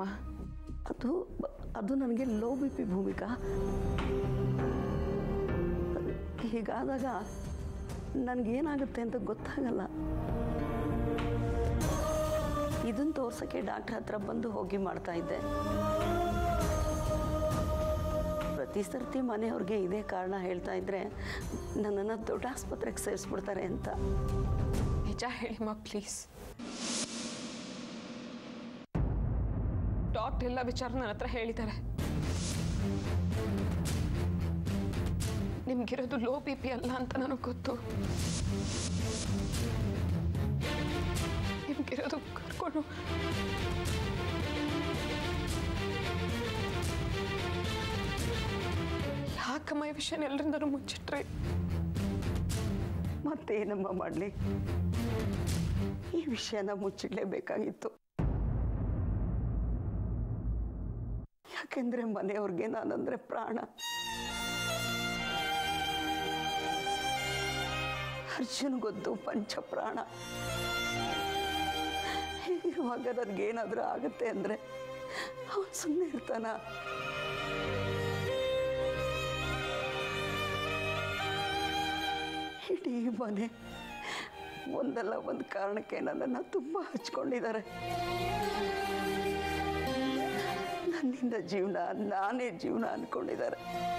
ಅಮ್ಮ ಅದು ಅದು ನನಗೆ ಲೋ ಬಿ ಪಿ ಭೂಮಿಕಾ ಹೀಗಾದಾಗ ನನಗೇನಾಗುತ್ತೆ ಅಂತ ಗೊತ್ತಾಗಲ್ಲ ಇದನ್ನು ತೋರ್ಸೋಕ್ಕೆ ಡಾಕ್ಟ್ರ್ ಹತ್ರ ಬಂದು ಹೋಗಿ ಮಾಡ್ತಾ ಇದ್ದೆ ಪ್ರತಿ ಸರ್ತಿ ಮನೆಯವ್ರಿಗೆ ಇದೇ ಕಾರಣ ಹೇಳ್ತಾ ಇದ್ರೆ ನನ್ನನ್ನು ದೊಡ್ಡ ಆಸ್ಪತ್ರೆಗೆ ಸೇರಿಸ್ಬಿಡ್ತಾರೆ ಅಂತ ನಿಜ ಹೇಳಿಮ್ಮ ಪ್ಲೀಸ್ ಡಾಕ್ಟರ್ ಎಲ್ಲ ವಿಚಾರ ನನ್ನ ಹತ್ರ ಹೇಳಿದ್ದಾರೆ ನಿಮ್ಗಿರೋದು ಲೋ ಬಿ ಪಿ ಅಲ್ಲ ಅಂತ ನನಗೆ ಗೊತ್ತು ನಿಮ್ಗಿರೋದು ಕರ್ಕೊಂಡು ಯಾಕಮ್ಮ ಈ ವಿಷಯನ ಎಲ್ಲರಿಂದನೂ ಮುಚ್ಚಿಟ್ರಿ ಮತ್ತೇನಮ್ಮ ಮಾಡಲಿ ಈ ವಿಷಯನ ಮುಚ್ಚಿಡಲೇಬೇಕಾಗಿತ್ತು ಯಾಕೆಂದ್ರೆ ಮನೆಯವ್ರಿಗೆ ನಾನಂದ್ರೆ ಪ್ರಾಣ ಅರ್ಜುನ್ ಗೊತ್ತು ಪಂಚಪ್ರಾಣ ಹೀಗಿರುವಾಗ ನನಗೇನಾದ್ರೂ ಆಗುತ್ತೆ ಅಂದ್ರೆ ಅವನು ಸುಮ್ಮನೆ ಇರ್ತಾನ ಇಡೀ ಮನೆ ಒಂದಲ್ಲ ಒಂದು ಕಾರಣಕ್ಕೆ ನನ್ನನ್ನು ತುಂಬ ಹಚ್ಕೊಂಡಿದ್ದಾರೆ ನನ್ನಿಂದ ಜೀವನ ನಾನೇ ಜೀವನ ಅನ್ಕೊಂಡಿದ್ದಾರೆ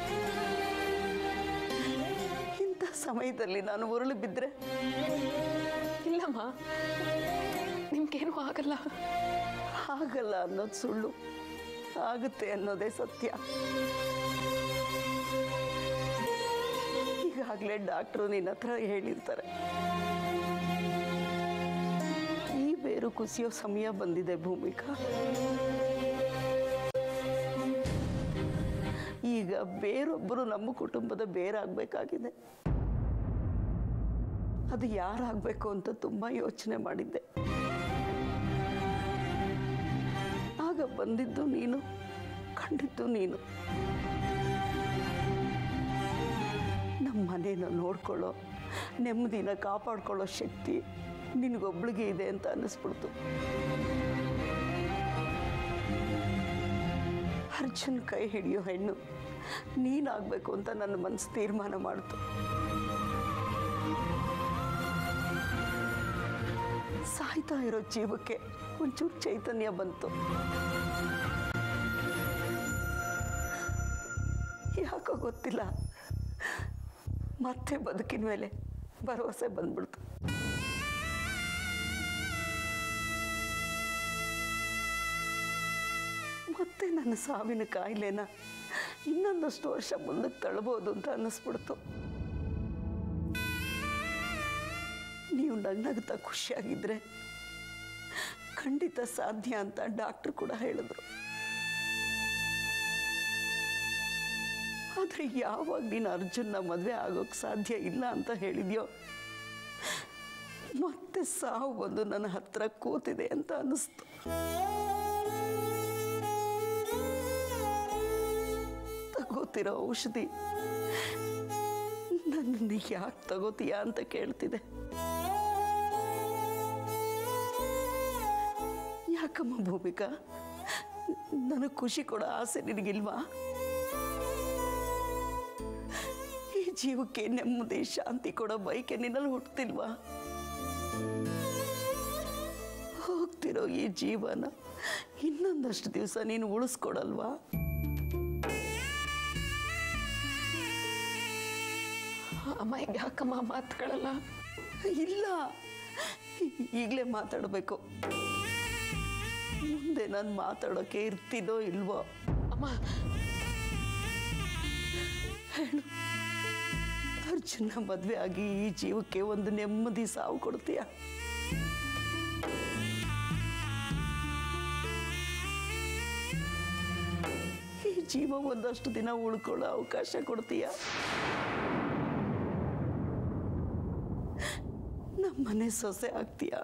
ಇಂಥ ಸಮಯದಲ್ಲಿ ನಾನು ಉರುಳು ಬಿದ್ದರೆ ಇಲ್ಲಮ್ಮ ನಿಮ್ಗೇನು ಆಗಲ್ಲ ಆಗಲ್ಲ ಅನ್ನೋದು ಸುಳ್ಳು ಆಗುತ್ತೆ ಅನ್ನೋದೇ ಸತ್ಯ ಈಗಾಗಲೇ ಡಾಕ್ಟ್ರು ನಿನ್ನ ಹತ್ರ ಹೇಳಿರ್ತಾರೆ ಈ ಬೇರು ಕುಸಿಯೋ ಸಮಯ ಬಂದಿದೆ ಭೂಮಿಕಾ ಈಗ ಬೇರೊಬ್ಬರು ನಮ್ಮ ಕುಟುಂಬದ ಬೇರಾಗಬೇಕಾಗಿದೆ ಅದು ಯಾರಾಗಬೇಕು ಅಂತ ತುಂಬ ಯೋಚನೆ ಮಾಡಿದ್ದೆ ಆಗ ಬಂದಿದ್ದು ನೀನು ಕಂಡಿದ್ದು ನೀನು ನಮ್ಮ ಮನೇನ ನೋಡ್ಕೊಳ್ಳೋ ನೆಮ್ಮದಿನ ಕಾಪಾಡ್ಕೊಳ್ಳೋ ಶಕ್ತಿ ನಿನಗೊಬ್ಳಿಗೆ ಇದೆ ಅಂತ ಅನ್ನಿಸ್ಬಿಡ್ತು ಅರ್ಜುನ್ ಕೈ ಹಿಡಿಯೋ ಹೆಣ್ಣು ನೀನಾಗಬೇಕು ಅಂತ ನನ್ನ ಮನಸ್ಸು ತೀರ್ಮಾನ ಮಾಡ್ತು ಸಾಯ್ತಾ ಇರೋ ಜೀವಕ್ಕೆ ಒಂಚೂರು ಚೈತನ್ಯ ಬಂತು ಯಾಕೋ ಗೊತ್ತಿಲ್ಲ ಮತ್ತೆ ಬದುಕಿನ ಮೇಲೆ ಭರವಸೆ ಬಂದ್ಬಿಡ್ತು ಮತ್ತೆ ನನ್ನ ಸಾವಿನ ಕಾಯಿಲೆನ ಇನ್ನೊಂದಷ್ಟು ವರ್ಷ ಮುಂದಕ್ಕೆ ತಳ್ಬೋದು ಅಂತ ಅನ್ನಿಸ್ಬಿಡ್ತು ನೀವು ನಗ್ನಗ್ತಾ ಖುಷಿಯಾಗಿದ್ರೆ ಖಂಡಿತ ಸಾಧ್ಯ ಅಂತ ಡಾಕ್ಟ್ರು ಕೂಡ ಹೇಳಿದ್ರು ಆದರೆ ಯಾವಾಗ ನೀನು ಅರ್ಜುನ್ನ ಮದುವೆ ಆಗೋಕ್ಕೆ ಸಾಧ್ಯ ಇಲ್ಲ ಅಂತ ಹೇಳಿದ್ಯೋ ಮತ್ತೆ ಸಾವು ಬಂದು ನನ್ನ ಹತ್ರ ಕೂತಿದೆ ಅಂತ ಅನ್ನಿಸ್ತು ತಗೋತಿರೋ ಔಷಧಿ ನನ್ನನ್ನು ಯಾಕೆ ತಗೋತೀಯಾ ಅಂತ ಕೇಳ್ತಿದೆ ಯಾಕಮ್ಮ ಭೂಮಿಕಾ ನನಗೆ ಖುಷಿ ಕೊಡೋ ಆಸೆ ನಿನಗಿಲ್ವಾ ಈ ಜೀವಕ್ಕೆ ನೆಮ್ಮದಿ ಶಾಂತಿ ಕೊಡೋ ಬೈಕೆ ನಿನ್ನಲ್ಲಿ ಹುಟ್ಟುತ್ತಿಲ್ವಾ ಹೋಗ್ತಿರೋ ಈ ಜೀವನ ಇನ್ನೊಂದಷ್ಟು ದಿವಸ ನೀನು ಉಳಿಸ್ಕೊಡಲ್ವಾ ಅಮ್ಮ ಈಗ ಯಾಕಮ್ಮ ಮಾತುಗಳಲ್ಲ ಇಲ್ಲ ಈಗಲೇ ಮಾತಾಡಬೇಕು ಮುಂದೆ ನಾನು ಮಾತಾಡೋಕೆ ಇರ್ತಿದೋ ಇಲ್ವೋ ಅಮ್ಮ ಹೇಳು ಅರ್ಜುನ ಮದುವೆ ಆಗಿ ಈ ಜೀವಕ್ಕೆ ಒಂದು ನೆಮ್ಮದಿ ಸಾವು ಕೊಡ್ತೀಯ ಈ ಜೀವ ಒಂದಷ್ಟು ದಿನ ಉಳ್ಕೊಳ್ಳೋ ಅವಕಾಶ ಕೊಡ್ತೀಯ ನಮ್ಮನೆ ಸೊಸೆ ಆಗ್ತೀಯ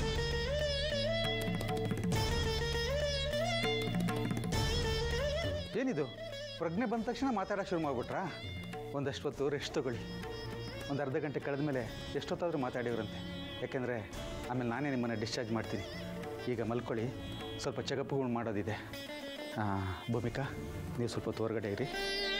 ಏನಿದು ಪ್ರಜ್ಞೆ ಬಂದ ತಕ್ಷಣ ಮಾತಾಡೋಕೆ ಶುರು ಮಾಡ್ಬಿಟ್ರಾ ಒಂದಷ್ಟು ಹೊತ್ತು ರೆಸ್ಟ್ ತಗೊಳ್ಳಿ ಒಂದು ಅರ್ಧ ಗಂಟೆ ಕಳೆದ ಮೇಲೆ ಎಷ್ಟೊತ್ತಾದರೂ ಮಾತಾಡಿವ್ರಂತೆ ಯಾಕೆಂದರೆ ಆಮೇಲೆ ನಾನೇ ನಿಮ್ಮನ್ನು ಡಿಸ್ಚಾರ್ಜ್ ಮಾಡ್ತೀನಿ ಈಗ ಮಲ್ಕೊಳ್ಳಿ ಸ್ವಲ್ಪ ಚೆಕಪ್ಗಳು ಮಾಡೋದಿದೆ ಆ, ಭೂಮಿಕಾ ನೀವು ಸ್ವಲ್ಪ ಹೊತ್ತು ಹೊರಗಡೆ ಇರಿ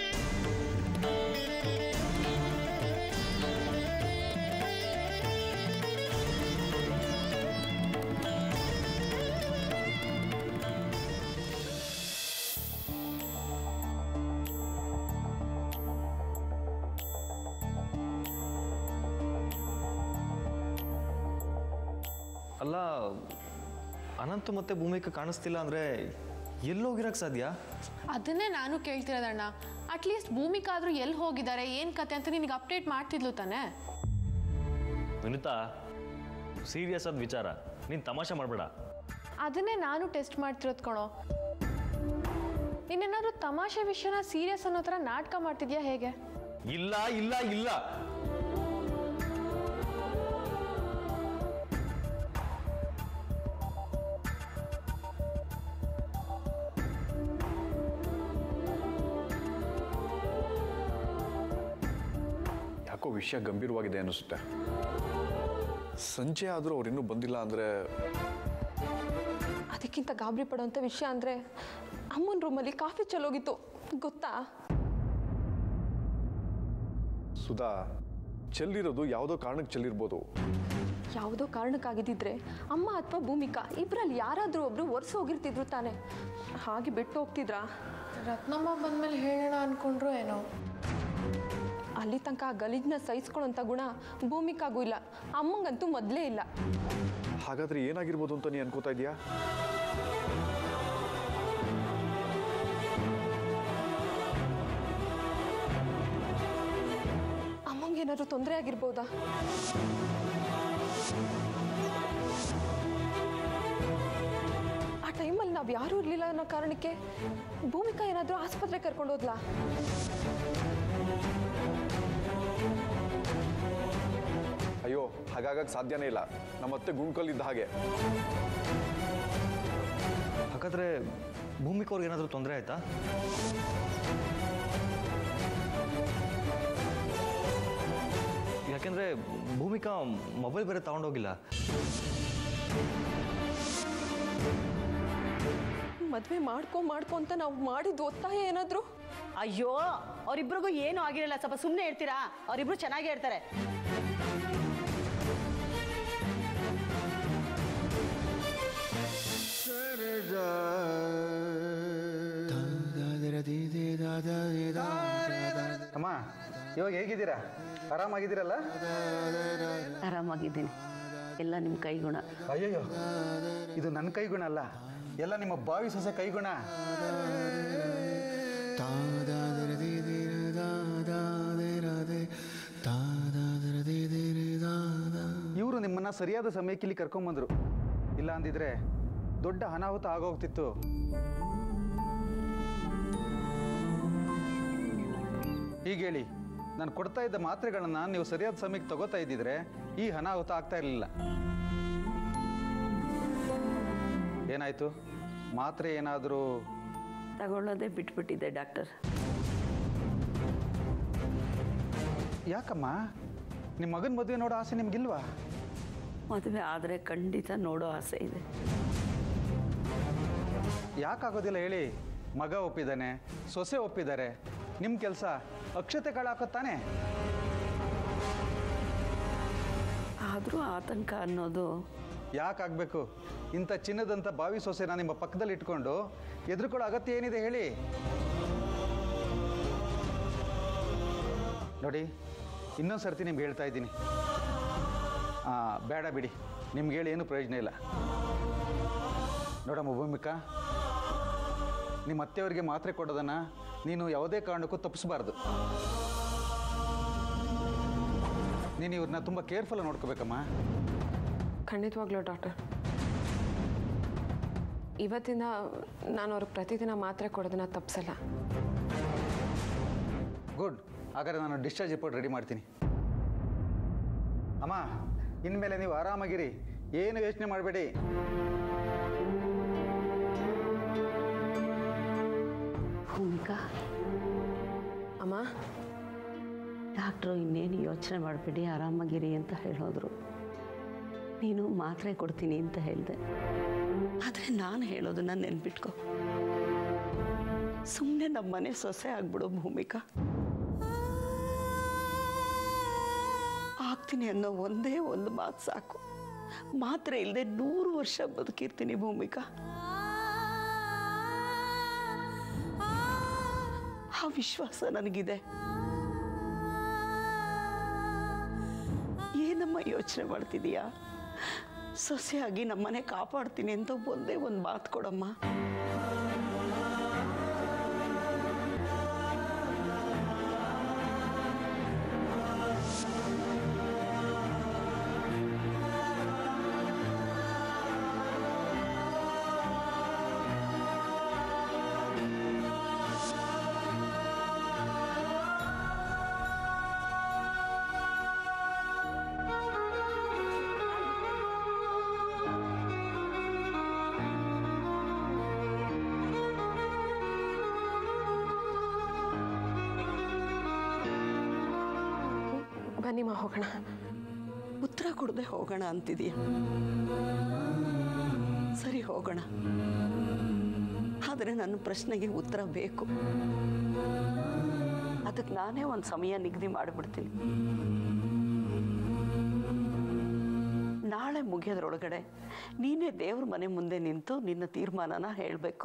ಅಲ್ಲ ಅನಂತ್ ಮತ್ತೆ ಭೂಮಿಕ ಕಾಣಿಸ್ತಿಲ್ಲ ಅಂದರೆ ಎಲ್ಲೋಗಿರಕ್ಕೆ ಸಾಧ್ಯ ಅದನ್ನೇ ನಾನು ಕೇಳ್ತಿರೋದಣ್ಣ ಅಟ್ಲೀಸ್ಟ್ ಭೂಮಿಕಾ ಆದರೂ ಎಲ್ಲಿ ಹೋಗಿದ್ದಾರೆ ಏನು ಕತೆ ಅಂತ ನಿನಗೆ ಅಪ್ಡೇಟ್ ಮಾಡ್ತಿದ್ಲು ತಾನೇ ವಿನುತಾ ಸೀರಿಯಸ್ ಆದ ವಿಚಾರ ನೀನು ತಮಾಷೆ ಮಾಡಬೇಡ ಅದನ್ನೇ ನಾನು ಟೆಸ್ಟ್ ಮಾಡ್ತಿರೋದು ಕಣೋ ನೀನೇನಾದ್ರೂ ತಮಾಷೆ ವಿಷಯನ ಸೀರಿಯಸ್ ಅನ್ನೋ ಥರ ನಾಟಕ ಮಾಡ್ತಿದ್ಯಾ ಹೇಗೆ ಇಲ್ಲ ಇಲ್ಲ ಇಲ್ಲ ಯಾಕೋ ವಿಷಯ ಗಂಭೀರವಾಗಿದೆ ಅನ್ನಿಸುತ್ತೆ ಸಂಜೆ ಆದರೂ ಅವ್ರು ಇನ್ನೂ ಬಂದಿಲ್ಲ ಅಂದರೆ ಅದಕ್ಕಿಂತ ಗಾಬರಿ ಪಡೋಂಥ ವಿಷಯ ಅಂದರೆ ಅಮ್ಮನ ರೂಮಲ್ಲಿ ಕಾಫಿ ಚಲೋಗಿತ್ತು ಗೊತ್ತಾ ಸುಧಾ ಚೆಲ್ಲಿರೋದು ಯಾವುದೋ ಕಾರಣಕ್ಕೆ ಚೆಲ್ಲಿರ್ಬೋದು ಯಾವುದೋ ಕಾರಣಕ್ಕಾಗಿದ್ದಿದ್ರೆ ಅಮ್ಮ ಅಥವಾ ಭೂಮಿಕಾ ಇಬ್ಬರಲ್ಲಿ ಯಾರಾದರೂ ಒಬ್ರು ಒರ್ಸ್ ಹೋಗಿರ್ತಿದ್ರು ತಾನೆ ಹಾಗೆ ಬಿಟ್ಟು ಹೋಗ್ತಿದ್ರಾ ರತ್ನಮ್ಮ ಬಂದ್ಮೇಲೆ ಹೇಳೋಣ ಅನ್ಕೊಂಡ್ರು ಏನೋ ಅಲ್ಲಿ ತನಕ ಆ ಗಲೀಜ್ನ ಸಹಿಸ್ಕೊಳ್ಳೋಂಥ ಗುಣ ಭೂಮಿಕಾಗೂ ಇಲ್ಲ ಅಮ್ಮಂಗಂತೂ ಮೊದಲೇ ಇಲ್ಲ ಹಾಗಾದ್ರೆ ಏನಾಗಿರ್ಬೋದು ಅಂತ ನೀ ಅನ್ಕೋತಾ ಇದೀಯಾ ಅಮ್ಮಂಗೇನಾದ್ರು ತೊಂದರೆ ಆಗಿರ್ಬೋದಾ ಆ ಟೈಮಲ್ಲಿ ನಾವು ಯಾರೂ ಇರಲಿಲ್ಲ ಅನ್ನೋ ಕಾರಣಕ್ಕೆ ಭೂಮಿಕಾ ಏನಾದರೂ ಆಸ್ಪತ್ರೆ ಕರ್ಕೊಂಡು ಹೋದ್ಲಾ ಅಯ್ಯೋ ಹಾಗಾಗಕ್ಕೆ ಸಾಧ್ಯನೇ ಇಲ್ಲ ನಮ್ಮ ಅತ್ತೆ ಗುಂಡ್ಕಲ್ಲಿದ್ದ ಹಾಗೆ ಹಾಗಾದ್ರೆ ಭೂಮಿಕ ಅವ್ರಿಗೆ ಏನಾದರೂ ತೊಂದರೆ ಆಯ್ತಾ ಯಾಕೆಂದ್ರೆ ಭೂಮಿಕಾ ಮೊಬೈಲ್ ಬೇರೆ ತಗೊಂಡೋಗಿಲ್ಲ ಮದುವೆ ಮಾಡ್ಕೊ ಮಾಡ್ಕೊ ಅಂತ ನಾವು ಮಾಡಿದ್ದು ಒತ್ತಾಯ ಏನಾದರೂ ಅಯ್ಯೋ ಅವರಿಬ್ರಿಗೂ ಏನೂ ಆಗಿರಲ್ಲ ಸ್ವಲ್ಪ ಸುಮ್ಮನೆ ಇರ್ತೀರಾ ಅವರಿಬ್ರು ಚೆನ್ನಾಗೇ ಇರ್ತಾರೆ ಅಮ್ಮ ಇವಾಗ ಹೇಗಿದ್ದೀರಾ ಆರಾಮಾಗಿದ್ದೀರಲ್ಲ ಆರಾಮಾಗಿದ್ದೀನಿ ಎಲ್ಲ ನಿಮ್ಮ ಕೈಗುಣ ಅಯ್ಯಯ್ಯೋ ಇದು ನನ್ನ ಕೈಗುಣ ಅಲ್ಲ ಎಲ್ಲ ನಿಮ್ಮ ಬಾವಿ ಸೊಸೆ ಕೈಗುಣ ಇವರು ನಿಮ್ಮನ್ನ ಸರಿಯಾದ ಸಮಯಕ್ಕೆ ಇಲ್ಲಿ ಕರ್ಕೊಂಬಂದ್ರು ಇಲ್ಲ ಅಂದಿದ್ರೆ ದೊಡ್ಡ ಅನಾಹುತ ಆಗೋಗ್ತಿತ್ತು ಹೀಗೆ ಹೇಳಿ ನಾನು ಕೊಡ್ತಾ ಇದ್ದ ಮಾತ್ರೆಗಳನ್ನ ನೀವು ಸರಿಯಾದ ಸಮಯಕ್ಕೆ ತಗೋತಾ ಇದ್ದಿದ್ರೆ ಈ ಅನಾಹುತ ಆಗ್ತಾ ಇರಲಿಲ್ಲ ಏನಾಯ್ತು ಮಾತ್ರೆ ಏನಾದರೂ ತಗೊಳ್ಳೋದೇ ಬಿಟ್ಬಿಟ್ಟಿದ್ದೆ ಡಾಕ್ಟರ್ ಯಾಕಮ್ಮ ನಿಮ್ಮ ಮಗನ ಮದುವೆ ನೋಡೋ ಆಸೆ ನಿಮ್ಗಿಲ್ವಾ ಮದುವೆ ಆದರೆ ಖಂಡಿತ ನೋಡೋ ಆಸೆ ಇದೆ ಯಾಕಾಗೋದಿಲ್ಲ ಹೇಳಿ ಮಗ ಒಪ್ಪಿದ್ದಾನೆ ಸೊಸೆ ಒಪ್ಪಿದ್ದಾರೆ ನಿಮ್ಮ ಕೆಲಸ ಅಕ್ಷತೆ ಕಾಳು ಹಾಕೋದ್ ತಾನೇ ಆದರೂ ಆತಂಕ ಅನ್ನೋದು ಯಾಕಾಗಬೇಕು ಇಂಥ ಚಿನ್ನದಂಥ ಬಾವಿ ಸೊಸೆನ ನಿಮ್ಮ ಪಕ್ಕದಲ್ಲಿ ಇಟ್ಕೊಂಡು ಎದುರುಕೊಳ್ಳೋ ಅಗತ್ಯ ಏನಿದೆ ಹೇಳಿ ನೋಡಿ ಇನ್ನೊಂದು ಸರ್ತಿ ನಿಮ್ಗೆ ಹೇಳ್ತಾ ಇದ್ದೀನಿ ಆ, ಬೇಡ ಬಿಡಿ ನಿಮ್ಗೆ ಹೇಳಿ ಏನು ಪ್ರಯೋಜನ ಇಲ್ಲ ನೋಡಮ್ಮ ಭೂಮಿಕಾ ನಿಮ್ಮ ಅತ್ತೆಯವರಿಗೆ ಮಾತ್ರೆ ಕೊಡೋದನ್ನು ನೀನು ಯಾವುದೇ ಕಾರಣಕ್ಕೂ ತಪ್ಪಿಸಬಾರ್ದು ನೀನು ಇವ್ರನ್ನ ತುಂಬ ಕೇರ್ಫುಲ್ ನೋಡ್ಕೋಬೇಕಮ್ಮ ಖಂಡಿತವಾಗ್ಲೂ ಡಾಕ್ಟರ್ ಇವತ್ತಿಂದ ನಾನು ಅವ್ರಿಗೆ ಪ್ರತಿದಿನ ಮಾತ್ರೆ ಕೊಡೋದನ್ನ ತಪ್ಪಿಸಲ್ಲ ಗುಡ್ ಹಾಗಾದ್ರೆ ನಾನು ಡಿಸ್ಚಾರ್ಜ್ ರಿಪೋರ್ಟ್ ರೆಡಿ ಮಾಡ್ತೀನಿ ಅಮ್ಮ ಇನ್ಮೇಲೆ ನೀವು ಆರಾಮಾಗಿರಿ ಏನು ಯೋಚನೆ ಮಾಡಬೇಡಿ ಭೂಮಿಕಾ ಅಮ್ಮ ಡಾಕ್ಟ್ರು ಇನ್ನೇನು ಯೋಚನೆ ಮಾಡಬೇಡಿ ಆರಾಮಾಗಿರಿ ಅಂತ ಹೇಳೋದ್ರು ನೀನು ಮಾತ್ರೆ ಕೊಡ್ತೀನಿ ಅಂತ ಹೇಳಿದೆ ಆದರೆ ನಾನು ಹೇಳೋದನ್ನ ನೆನ್ಪಿಟ್ಕೊ ಸುಮ್ಮನೆ ನಮ್ಮ ಮನೆ ಸೊಸೆ ಆಗ್ಬಿಡು ಭೂಮಿಕಾ ಆಗ್ತೀನಿ ಅನ್ನೋ ಒಂದೇ ಒಂದು ಮಾತು ಸಾಕು ಮಾತ್ರೆ ಇಲ್ಲದೆ ನೂರು ವರ್ಷ ಬದುಕಿರ್ತೀನಿ ಭೂಮಿಕಾ ಆ ವಿಶ್ವಾಸ ನನಗಿದೆ ಏನಮ್ಮ ಯೋಚನೆ ಮಾಡ್ತಿದೀಯಾ ಸೊಸೆಯಾಗಿ ನಮ್ಮನೆ ಕಾಪಾಡ್ತೀನಿ ಅಂತ ಒಂದೇ ಒಂದು ಮಾತು ಕೊಡಮ್ಮ ಬನ್ನಿ ಮಾ ಹೋಗೋಣ ಉತ್ತರ ಕೊಡದೆ ಹೋಗೋಣ ಅಂತಿದೀಯ ಸರಿ ಹೋಗೋಣ ಆದರೆ ನನ್ನ ಪ್ರಶ್ನೆಗೆ ಉತ್ತರ ಬೇಕು ಅದಕ್ಕೆ ನಾನೇ ಒಂದು ಸಮಯ ನಿಗದಿ ಮಾಡಿಬಿಡ್ತೀನಿ ನಾಳೆ ಮುಗಿಯೋದ್ರೊಳಗಡೆ ನೀನೇ ದೇವ್ರ ಮನೆ ಮುಂದೆ ನಿಂತು ನಿನ್ನ ತೀರ್ಮಾನನ ಹೇಳಬೇಕು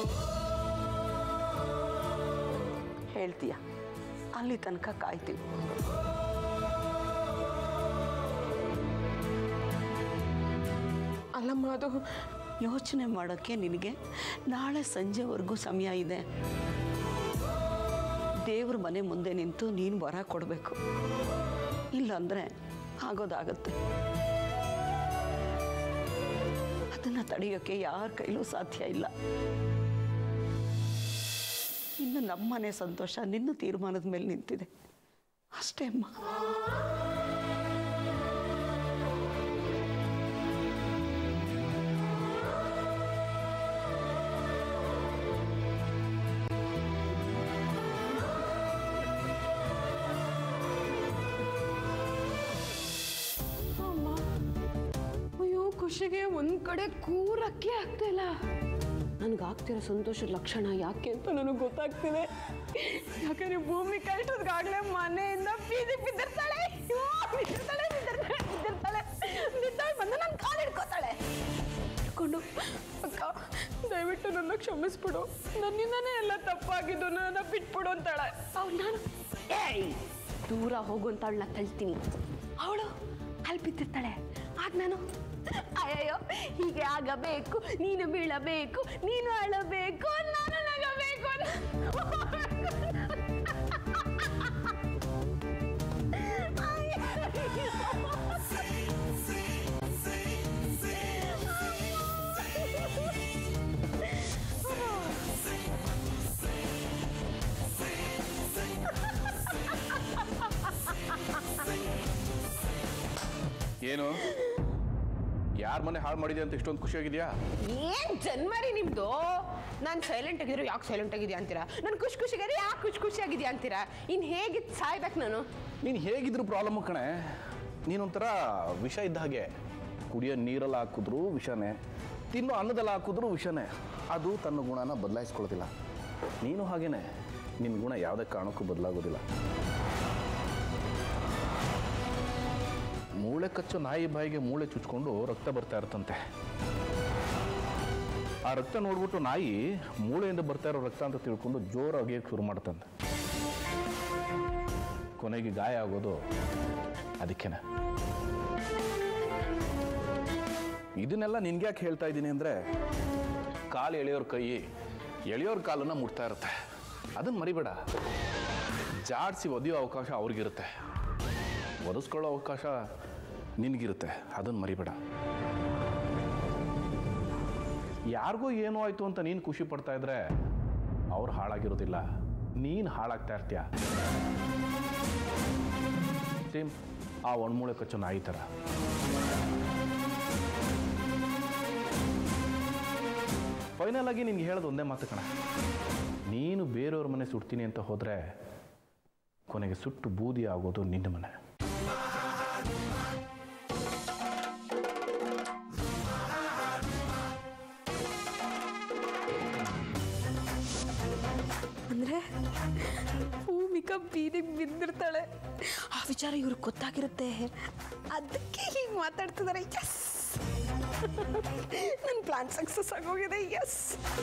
ಹೇಳ್ತೀಯ ಅಲ್ಲಿ ತನಕ ಕಾಯ್ತೀವಿ ಅಲ್ಲಮ್ಮ ಅದು ಯೋಚನೆ ಮಾಡೋಕ್ಕೆ ನಿನಗೆ ನಾಳೆ ಸಂಜೆವರೆಗೂ ಸಮಯ ಇದೆ ದೇವ್ರ ಮನೆ ಮುಂದೆ ನಿಂತು ನೀನು ವರ ಕೊಡಬೇಕು ಇಲ್ಲಾಂದರೆ ಆಗೋದಾಗತ್ತೆ ಅದನ್ನು ತಡೆಯೋಕ್ಕೆ ಯಾರ ಕೈಲೂ ಸಾಧ್ಯ ಇಲ್ಲ ಇನ್ನು ನಮ್ಮನೆ ಸಂತೋಷ ನಿನ್ನ ತೀರ್ಮಾನದ ಮೇಲೆ ನಿಂತಿದೆ ಅಷ್ಟೇ ಅಮ್ಮ ಅಮ್ಮ ಅಯ್ಯೋ ಖುಷಿಗೆ ಒಂದ್ ಕಡೆ ಕೂರಕ್ಕೆ ಆಗ್ತಾ ಇಲ್ಲ ನನ್ಗೆ ಆಗ್ತಿರೋ ಸಂತೋಷದ ಲಕ್ಷಣ ಯಾಕೆ ಅಂತ ನನಗೆ ಗೊತ್ತಾಗ್ತಿದೆ ಯಾಕಂದ್ರೆ ಭೂಮಿ ಕಳ್ಸೋದ್ಗಾಗ್ಲೇ ಮನೆಯಿಂದ ಬೀದಿ ಬಿದ್ದಿರ್ತಾಳೆ ಅಯ್ಯೋ, ಬಿದ್ದಿರ್ತಾಳೆ ಬಿದ್ದಿರ್ತಾಳೆ ಬಿದ್ದಿರ್ತಾಳೆ ಬಿದ್ದಾಳೆ ಬಂದು ನನ್ನ ಕಾಲು ಹಿಡ್ಕೋತಾಳೆ ಹಿಡ್ಕೊಂಡು ಅಕ್ಕ ದಯವಿಟ್ಟು ನನ್ನ ಕ್ಷಮಿಸ್ಬಿಡು ನನ್ನಿಂದನೇ ಎಲ್ಲ ತಪ್ಪಾಗಿದ್ದು ನನ್ನ ಬಿಟ್ಬಿಡು ಅಂತಾಳೆ ಅವ್ಳು ನಾನು ಏಯ್ ದೂರ ಹೋಗು ಅಂತ ಅವಳನ್ನ ತಳ್ತೀನಿ ಅವಳು ಅಲ್ಲಿ ಬಿದ್ದಿರ್ತಾಳೆ ಆಗ ನಾನು ಅಯ್ಯಯ್ಯೋ ಹೀಗೆ ಆಗಬೇಕು ನೀನು ಬೀಳಬೇಕು ನೀನು ಅಳಬೇಕು ನಾನು ನಗಬೇಕು ಏನು ಯಾರ ಮನೆ ಹಾಳು ಮಾಡಿದೆ ಅಂತ ಇಷ್ಟೊಂದು ಖುಷಿಯಾಗಿದೆಯಾ ಏನ್ ಜನ್ಮರಿ ನಿಮ್ದು ನಾನು ಸೈಲೆಂಟ್ ಆಗಿದ್ರು ಯಾಕೆ ಸೈಲೆಂಟ್ ಆಗಿದ್ಯಾ ಅಂತೀರಾ ನಾನು ಖುಷಿ ಖುಷಿಗಾದ್ರೆ ಯಾಕೆ ಖುಷಿ ಖುಷಿ ಆಗಿದ್ಯಾ ಅಂತೀರಾ ಇನ್ ಹೇಗಿತ್ತು ಸಾಯ್ಬೇಕು ನಾನು ನೀನು ಹೇಗಿದ್ರು ಪ್ರಾಬ್ಲಮ್ ಕಣೆ ನೀನೊಂಥರ ವಿಷ ಇದ್ದ ಹಾಗೆ ಕುಡಿಯೋ ನೀರಲ್ಲಿ ಹಾಕಿದ್ರು ವಿಷನೇ ತಿನ್ನೋ ಅನ್ನದಲ್ಲಿ ಹಾಕಿದ್ರು ವಿಷನೇ ಅದು ತನ್ನ ಗುಣನ ಬದಲಾಯಿಸ್ಕೊಳ್ಳೋದಿಲ್ಲ ನೀನು ಹಾಗೇನೆ ನಿನ್ನ ಗುಣ ಯಾವುದೇ ಕಾರಣಕ್ಕೂ ಬದಲಾಗೋದಿಲ್ಲ ಮೂಳೆ ಕಚ್ಚೋ ನಾಯಿ ಬಾಯಿಗೆ ಮೂಳೆ ಚುಚ್ಕೊಂಡು ರಕ್ತ ಬರ್ತಾ ಇರ್ತಂತೆ ಆ ರಕ್ತ ನೋಡ್ಬಿಟ್ಟು ನಾಯಿ ಮೂಳೆಯಿಂದ ಬರ್ತಾ ಇರೋ ರಕ್ತ ಅಂತ ತಿಳ್ಕೊಂಡು ಜೋರು ಅಗಿಯೋಕ್ಕೆ ಶುರು ಮಾಡ್ತಂತೆ ಕೊನೆಗೆ ಗಾಯ ಆಗೋದು ಅದಕ್ಕೇನೆ ಇದನ್ನೆಲ್ಲ ನಿನ್ಗ್ಯಾಕೆ ಹೇಳ್ತಾ ಇದ್ದೀನಿ ಅಂದರೆ ಕಾಲು ಎಳೆಯೋರ ಕೈ ಎಳೆಯೋರ ಕಾಲನ್ನು ಮುಟ್ತಾ ಇರುತ್ತೆ ಅದನ್ನು ಮರಿಬೇಡ ಜಾಡಿಸಿ ಒದೆಯೋ ಅವಕಾಶ ಅವ್ರಿಗಿರುತ್ತೆ ಒದಿಸ್ಕೊಳ್ಳೋ ಅವಕಾಶ ನಿನಗಿರುತ್ತೆ ಅದನ್ನು ಮರಿಬೇಡ ಯಾರಿಗೋ ಏನೋ ಆಯಿತು ಅಂತ ನೀನು ಖುಷಿ ಪಡ್ತಾ ಇದ್ರೆ ಅವ್ರು ಹಾಳಾಗಿರೋದಿಲ್ಲ ನೀನು ಹಾಳಾಗ್ತಾ ಇರ್ತೀಯ ಸೇಮ್ ಆ ಒಣ್ಮೂಳೆ ಕಚ್ಚೋ ನಾಯಿ ಥರ ಫೈನಲ್ ಆಗಿ ನಿನ್ಗೆ ಹೇಳೋದು ಒಂದೇ ಮಾತು ಕಣ ನೀನು ಬೇರೆಯವ್ರ ಮನೆ ಸುಡ್ತೀನಿ ಅಂತ ಹೋದರೆ ಕೊನೆಗೆ ಸುಟ್ಟು ಬೂದಿ ಆಗೋದು ನಿನ್ನ ಮನೆ ಭೂಮಿಕಾ ಬೀದಿಗೆ ಬಿದ್ದಿರ್ತಾಳೆ ಆ ವಿಚಾರ ಇವ್ರಿಗೆ ಗೊತ್ತಾಗಿರುತ್ತೆ ಅದಕ್ಕೆ ಹೀಗೆ ಮಾತಾಡ್ತಿದ್ದಾರೆ ಎಸ್ ನನ್ನ ಪ್ಲಾನ್ ಸಕ್ಸಸ್ ಆಗೋಗಿದೆ ಎಸ್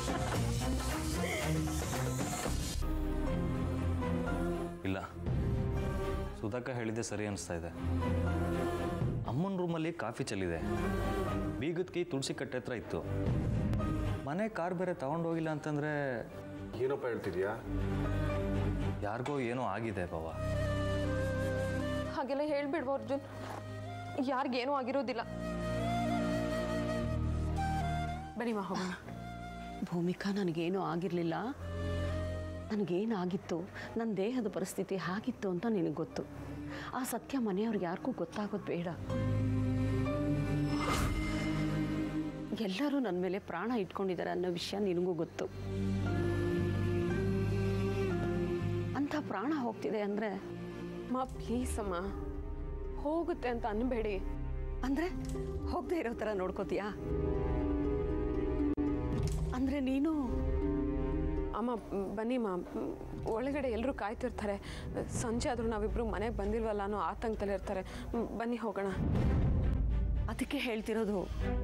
ಇಲ್ಲ ಸುಧಾಕ ಹೇಳಿದ್ದೆ ಸರಿ ಅನಿಸ್ತಾ ಇದೆ ಅಮ್ಮನ ರೂಮಲ್ಲಿ ಕಾಫಿ ಚೆಲ್ಲಿದೆ ಬೀಗದ ಕೈ ತುಳಸಿ ಕಟ್ಟೆ ಹತ್ರ ಇತ್ತು ಮನೆ ಕಾರ್ ಬೇರೆ ತಗೊಂಡು ಹೋಗಿಲ್ಲ ಅಂತಂದ್ರೆ ಏನಪ್ಪ ಹೇಳ್ತಿದ್ಯಾ ಯಾರಿಗೋ ಏನೋ ಆಗಿದೆ ಬಾವ ಹಾಗೆಲ್ಲ ಹೇಳ್ಬಿಡ್ವ ಅರ್ಜುನ್ ಯಾರಿಗೇನೂ ಆಗಿರೋದಿಲ್ಲ ಬನ್ನಿ ಮಾ ಹೋಗೋಣ ಭೂಮಿಕಾ ನನಗೇನೂ ಆಗಿರಲಿಲ್ಲ ನನಗೇನಾಗಿತ್ತು ನನ್ನ ದೇಹದ ಪರಿಸ್ಥಿತಿ ಹಾಗಿತ್ತು ಅಂತ ನಿನಗೆ ಗೊತ್ತು ಆ ಸತ್ಯ ಮನೆಯವ್ರಿಗೆ ಯಾರಿಗೂ ಗೊತ್ತಾಗೋದು ಬೇಡ ಎಲ್ಲರೂ ನನ್ನ ಮೇಲೆ ಪ್ರಾಣ ಇಟ್ಕೊಂಡಿದ್ದಾರೆ ಅನ್ನೋ ವಿಷಯ ನಿನಗೂ ಗೊತ್ತು ಅಂಥ ಪ್ರಾಣ ಹೋಗ್ತಿದೆ ಅಂದರೆ ಅಮ್ಮ ಪ್ಲೀಸ್ ಅಮ್ಮ ಹೋಗುತ್ತೆ ಅಂತ ಅನ್ಬೇಡಿ ಅಂದರೆ ಹೋಗದೆ ಇರೋ ಥರ ನೋಡ್ಕೋತೀಯಾ ಅಂದರೆ ನೀನು ಅಮ್ಮ ಮ್, ಬನ್ನಿ ಮಾ ಮ್, ಒಳಗಡೆ ಎಲ್ಲರೂ ಕಾಯ್ತಿರ್ತಾರೆ ಸಂಜೆ ಆದರೂ ನಾವಿಬ್ರು ಮನೆಗೆ ಬಂದಿಲ್ವಲ್ಲ ಅನ್ನೋ ಆತಂಕದಲ್ಲಿ ಇರ್ತಾರೆ ಮ್, ಬನ್ನಿ ಹೋಗೋಣ ಅದಕ್ಕೆ ಹೇಳ್ತಿರೋದು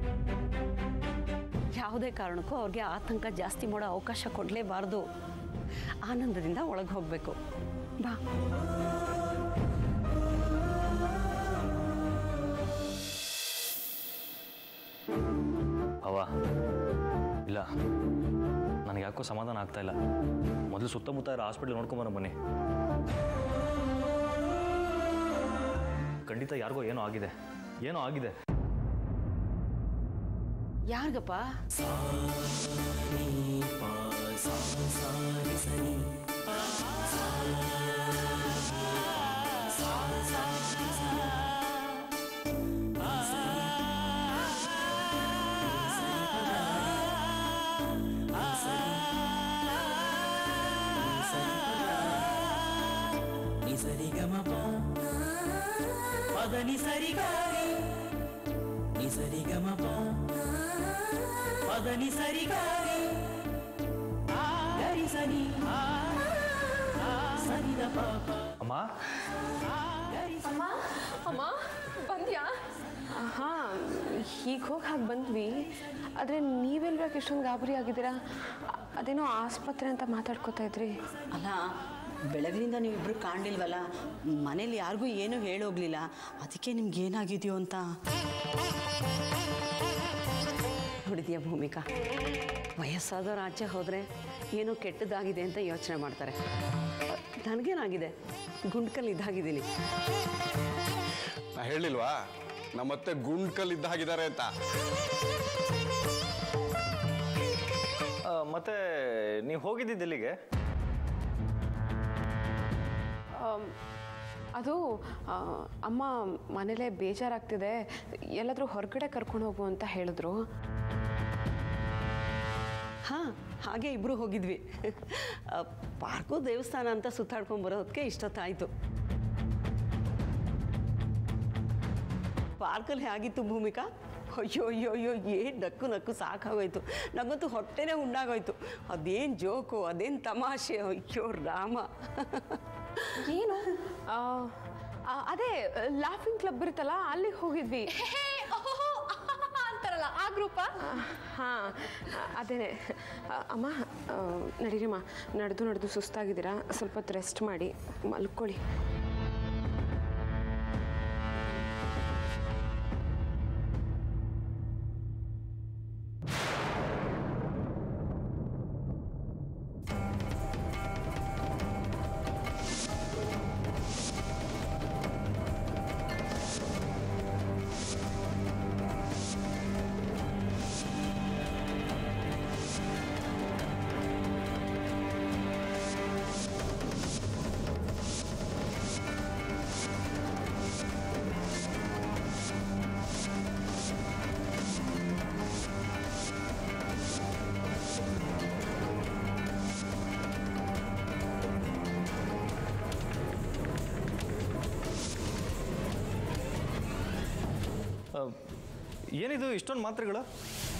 ಯಾವುದೇ ಕಾರಣಕ್ಕೂ ಅವ್ರಿಗೆ ಆತಂಕ ಜಾಸ್ತಿ ಮಾಡೋ ಅವಕಾಶ ಕೊಡಲೇಬಾರ್ದು ಆನಂದದಿಂದ ಒಳಗೆ ಹೋಗಬೇಕು ಬಾ ಅವ ಇಲ್ಲ ನನಗೆ ಯಾಕೋ ಸಮಾಧಾನ ಆಗ್ತಾ ಇಲ್ಲ ಮೊದಲು ಸುತ್ತಮುತ್ತ ಇರೋ ಹಾಸ್ಪಿಟ್ಲ್ ನೋಡ್ಕೊಂಬರೋ ಬನ್ನಿ ಖಂಡಿತ ಯಾರಿಗೋ ಏನೋ ಆಗಿದೆ ಏನೋ ಆಗಿದೆ ಯಾರಿಗಪ್ಪ పదని సరిగారి నిసరి గమప పదని సరిగారి గరి సని సరిద పాప ಅಮ್ಮ ಅಮ್ಮ ಬಂದ್ಯಾ ಹಾಂ ಹೀಗೆ ಹೋಗಿ ಹಾಗೆ ಬಂದ್ವಿ ಆದರೆ ನೀವೆಲ್ರಾಗ ಇಷ್ಟೊಂದು ಗಾಬರಿ ಆಗಿದ್ದೀರಾ ಅ- ಅದೇನೋ ಆಸ್ಪತ್ರೆ ಅಂತ ಮಾತಾಡ್ಕೋತಾ ಇದ್ರಿ ಅಲ್ಲ ಬೆಳಗ್ಗಿನಿಂದ ನೀವಿಬ್ರು ಕಾಣಲಿಲ್ವಲ್ಲ ಮನೇಲಿ ಯಾರಿಗೂ ಏನೂ ಹೇಳೋಗ್ಲಿಲ್ಲ ಅದಕ್ಕೆ ನಿಮ್ಗೆ ಏನಾಗಿದೆಯೋ ಅಂತ ನೋಡಿದ್ಯಾ ಭೂಮಿಕಾ ವಯಸ್ಸಾದವ್ರು ಆಚೆ ಹೋದರೆ ಏನೋ ಕೆಟ್ಟದಾಗಿದೆ ಅಂತ ಯೋಚನೆ ಮಾಡ್ತಾರೆ ನನಗೇನಾಗಿದೆ ಗುಂಡ್ಕಲ್ ಇದ್ದಾಗಿದ್ದೀನಿ ನಾ ಹೇಳಿಲ್ವಾ ನಮ್ಮತ್ತೆ ಗುಂಡ್ಕಲ್ ಇದ್ದಾಗಿದ್ದಾರೆ ಅಂತ ಆ, ಮತ್ತೆ ನೀವು ಹೋಗಿದ್ದಿದ್ದು ಎಲ್ಲಿಗೆ ಆಮ್, ಅದು ಆ, ಅಮ್ಮ ಮನೇಲೇ ಬೇಜಾರಾಗ್ತಿದೆ ಎಲ್ಲಾದರೂ ಹೊರಗಡೆ ಕರ್ಕೊಂಡು ಹೋಗು ಅಂತ ಹೇಳಿದ್ರು ಹಾಂ ಹಾಗೆ ಇಬ್ಬರು ಹೋಗಿದ್ವಿ ಆ, ಪಾರ್ಕು ದೇವಸ್ಥಾನ ಅಂತ ಸುತ್ತಾಡ್ಕೊಂಡು ಬರೋದಕ್ಕೆ ಇಷ್ಟೊತ್ತಾಯಿತು ಪಾರ್ಕಲ್ಲಿ ಹೇಗಿತ್ತು ಭೂಮಿಕಾ ಅಯ್ಯೋ ಅಯ್ಯೋ ಅಯ್ಯೋ ಏನು ನಕ್ಕು ನಕ್ಕು ಸಾಕಾಗೋಯ್ತು ನನಗಂತೂ ಹೊಟ್ಟೆನೇ ಉಂಡಾಗೋಯ್ತು ಅದೇನು ಜೋಕು ಅದೇನು ತಮಾಷೆ ಅಯ್ಯೋ ರಾಮ ಏನು ಆ, ಆ, ಅದೇ ಲಾಫಿಂಗ್ ಕ್ಲಬ್ ಇರುತ್ತಲ್ಲ ಅಲ್ಲಿಗೆ ಹೋಗಿದ್ವಿ ಅಂತಾರಲ್ಲ ಆ ಗ್ರೂಪಾ ಹಾಂ ಅದೇನೆ ಆ, ಅಮ್ಮ ಆ, ನಡೀರಿಮ್ಮ ನಡೆದು ನಡೆದು ಸುಸ್ತಾಗಿದ್ದೀರಾ ಸ್ವಲ್ಪ ಹೊತ್ತು ರೆಸ್ಟ್ ಮಾಡಿ ಮಲ್ಕೊಳ್ಳಿ ಆ, ಏನಿದು ಇಷ್ಟೊಂದು ಮಾತ್ರೆಗಳು